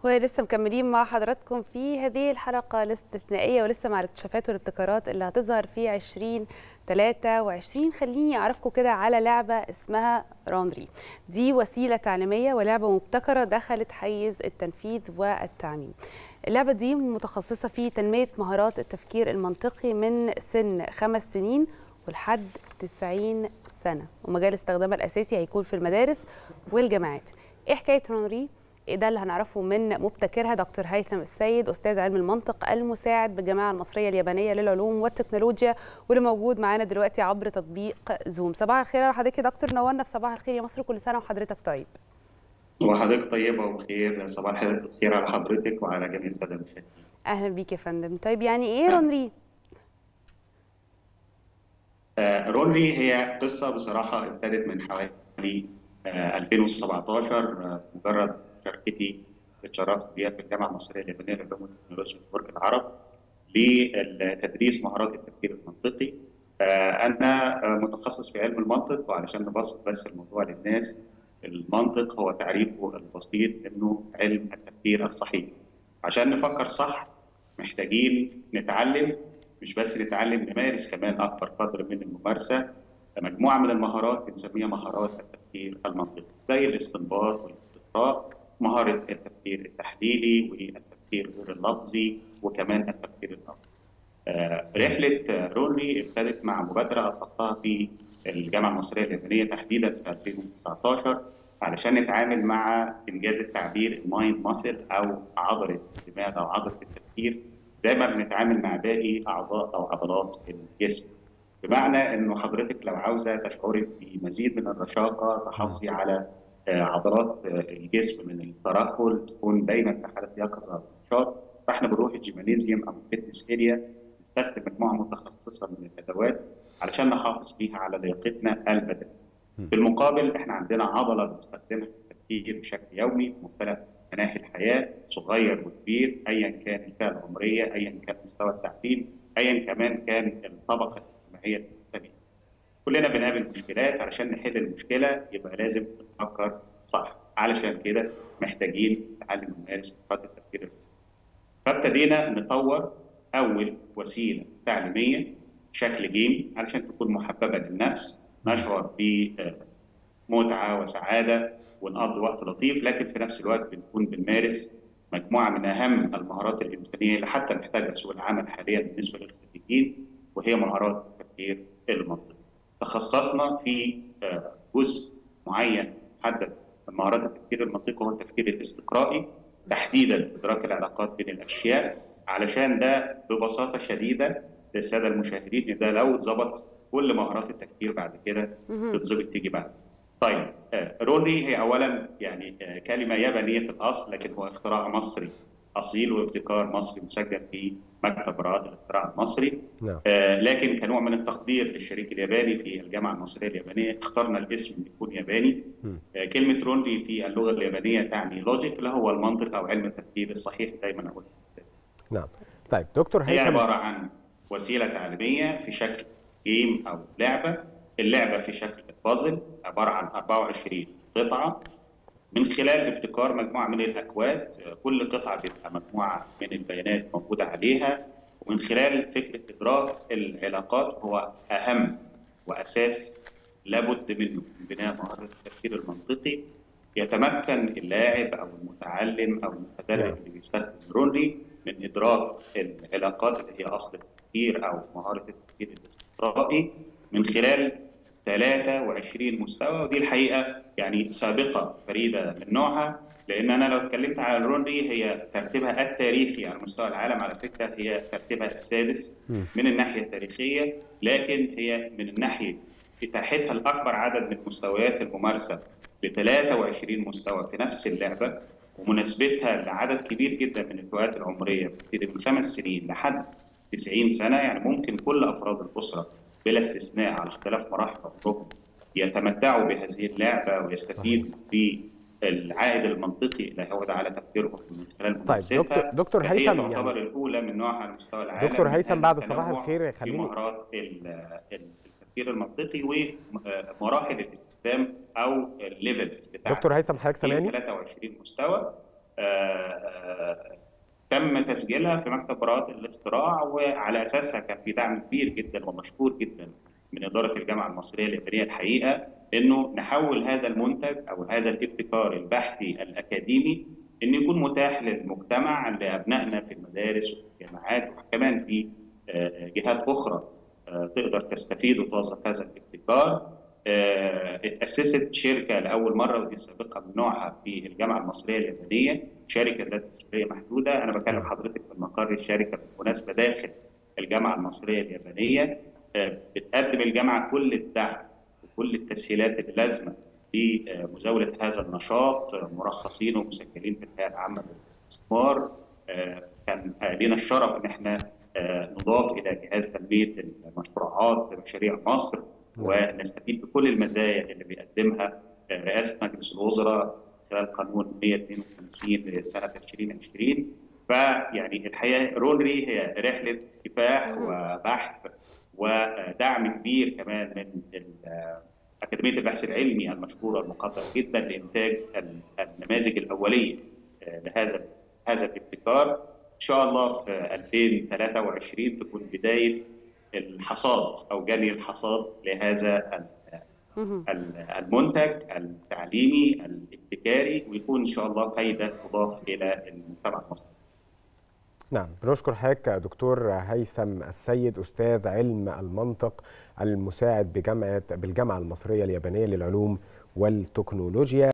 ولسه مكملين مع حضراتكم في هذه الحلقة الاستثنائية ولسه مع الاكتشافات والابتكارات اللي هتظهر في 2023 خليني أعرفكم كده على لعبة اسمها راندري دي وسيلة تعليمية ولعبة مبتكرة دخلت حيز التنفيذ والتعميم اللعبة دي متخصصة في تنمية مهارات التفكير المنطقي من سن خمس سنين ولحد 90 سنة ومجال استخدامها الأساسي هيكون في المدارس والجامعات إيه حكاية راندري؟ إيه ده اللي هنعرفه من مبتكرها دكتور هيثم السيد استاذ علم المنطق المساعد بالجامعه المصريه اليابانيه للعلوم والتكنولوجيا واللي موجود معانا دلوقتي عبر تطبيق زوم صباح الخير على حضرتك يا دكتور نورنا في صباح الخير يا مصر كل سنه وحضرتك طيب وحضرتك طيبه وبخير صباح الخير على حضرتك وعلى جميع الساده المشاهدين اهلا بيك يا فندم طيب يعني ايه رونري آه رونري هي قصه بصراحه ابتدت من حوالي آه 2017 آه مجرد مشاركتي اتشرفت بيها في الجامعه المصريه اليابانيه للعلوم والتكنولوجيا في برج العرب لتدريس مهارات التفكير المنطقي. انا متخصص في علم المنطق وعلشان نبسط بس الموضوع للناس المنطق هو تعريفه البسيط انه علم التفكير الصحيح. عشان نفكر صح محتاجين نتعلم مش بس نتعلم نمارس كمان اكبر قدر من الممارسه مجموعه من المهارات بنسميها مهارات التفكير المنطقي زي الاستنباط والاستقراء مهاره التفكير التحليلي والتفكير غير اللفظي وكمان التفكير اللفظي. آه رحله روني ابتدت مع مبادره اطلقتها في الجامعه المصريه اليابانيه تحديدا في 2019 علشان نتعامل مع انجاز التعبير المايند ماسل او عضله الدماغ او عضله التفكير زي ما بنتعامل مع باقي اعضاء او عضلات الجسم. بمعنى انه حضرتك لو عاوزه تشعري بمزيد من الرشاقه تحافظي على عضلات الجسم من الترهل تكون دايما في حاله يقظه ونشاط فاحنا بنروح الجيمانيزيوم او الفتنس اريا نستخدم مجموعه متخصصه من الادوات علشان نحافظ بيها على لياقتنا البدنيه. بالمقابل احنا عندنا عضله بنستخدمها في التفكير بشكل يومي في مختلف مناحي الحياه صغير وكبير ايا كان الفئه العمريه ايا كان مستوى التعليم ايا كمان كان الطبقه الاجتماعيه المنتميه. كلنا بنقابل مشكلات علشان نحل المشكله يبقى لازم نفكر صح علشان كده محتاجين نتعلم ونمارس مهارات التفكير فابتدينا نطور اول وسيله تعليميه بشكل جيم علشان تكون محببه للنفس نشعر بمتعه وسعاده ونقضي وقت لطيف لكن في نفس الوقت بنكون بنمارس مجموعه من اهم المهارات الانسانيه اللي حتى محتاجها سوق العمل حاليا بالنسبه للخريجين وهي مهارات التفكير المنطقي. تخصصنا في جزء معين محدد من مهارات التفكير المنطقي هو التفكير الاستقرائي تحديدا ادراك العلاقات بين الاشياء علشان ده ببساطه شديده للساده المشاهدين ان ده لو اتظبط كل مهارات التفكير بعد كده تتظبط تيجي بعد. طيب روني هي اولا يعني كلمه يابانيه الاصل لكن هو اختراع مصري اصيل وابتكار مصري مسجل في مكتب رائد الاختراع المصري نعم. آه لكن كنوع من التقدير للشريك الياباني في الجامعه المصريه اليابانيه اخترنا الاسم يكون ياباني آه كلمه رونلي في اللغه اليابانيه تعني لوجيك اللي هو المنطق او علم التفكير الصحيح زي ما انا قلت نعم طيب دكتور هي عباره عن وسيله تعليميه في شكل جيم او لعبه اللعبه في شكل بازل عباره عن 24 قطعه من خلال ابتكار مجموعه من الاكواد كل قطعه بيبقى مجموعه من البيانات موجوده عليها ومن خلال فكره ادراك العلاقات هو اهم واساس لابد منه من بناء مهاره التفكير المنطقي يتمكن اللاعب او المتعلم او المتدرب اللي بيستخدم رونلي من ادراك العلاقات اللي هي اصل التفكير او مهاره التفكير الاستقرائي من خلال 23 مستوى ودي الحقيقه يعني سابقه فريده من نوعها لان انا لو اتكلمت على الرونري هي ترتيبها التاريخي على مستوى العالم على فكره هي ترتيبها السادس من الناحيه التاريخيه لكن هي من الناحيه اتاحتها الاكبر عدد من مستويات الممارسه ب 23 مستوى في نفس اللعبه ومناسبتها لعدد كبير جدا من الفئات العمريه بتبتدي من خمس سنين لحد 90 سنه يعني ممكن كل افراد الاسره بلا استثناء على اختلاف مراحل عمرهم يتمتعوا بهذه اللعبه ويستفيدوا بالعائد المنطقي اللي هيعود على تفكيرهم من خلال ممارستها طيب دكتور دكتور هيثم يعني تعتبر الاولى من نوعها على مستوى العالم دكتور هيثم بعد صباح الخير خليني مهارات التفكير المنطقي ومراحل الاستخدام او الليفلز دكتور هيثم حضرتك سامعني 23 مستوى تم تسجيلها في مكتب براءات الاختراع وعلى اساسها كان في دعم كبير جدا ومشكور جدا من اداره الجامعه المصريه اليابانيه الحقيقه انه نحول هذا المنتج او هذا الابتكار البحثي الاكاديمي انه يكون متاح للمجتمع لابنائنا في المدارس والجامعات وكمان في جهات اخرى تقدر تستفيد وتوظف هذا الابتكار اتأسست شركة لأول مرة ودي سابقة من نوعها في الجامعة المصرية اليابانية شركة ذات مسؤولية محدودة أنا بكلم حضرتك في مقر الشركة بالمناسبة داخل الجامعة المصرية اليابانية بتقدم الجامعة كل الدعم وكل التسهيلات اللازمة لمزاولة هذا النشاط مرخصين ومسجلين في الهيئة العامة للاستثمار كان لنا الشرف ان احنا نضاف الى جهاز تنميه المشروعات مشاريع مصر ونستفيد بكل المزايا اللي بيقدمها رئاسه مجلس الوزراء خلال قانون 152 لسنه 2020 فيعني الحقيقه رونري هي رحله كفاح وبحث ودعم كبير كمان من أكاديمية البحث العلمي المشهورة المقدرة جدا لإنتاج النماذج الأولية لهذا هذا الابتكار إن شاء الله في 2023 تكون بداية الحصاد أو جني الحصاد لهذا المنتج التعليمي الابتكاري ويكون إن شاء الله فايدة تضاف إلى المجتمع المصري. نعم بنشكر حضرتك دكتور هيثم السيد استاذ علم المنطق المساعد بجامعه بالجامعه المصريه اليابانيه للعلوم والتكنولوجيا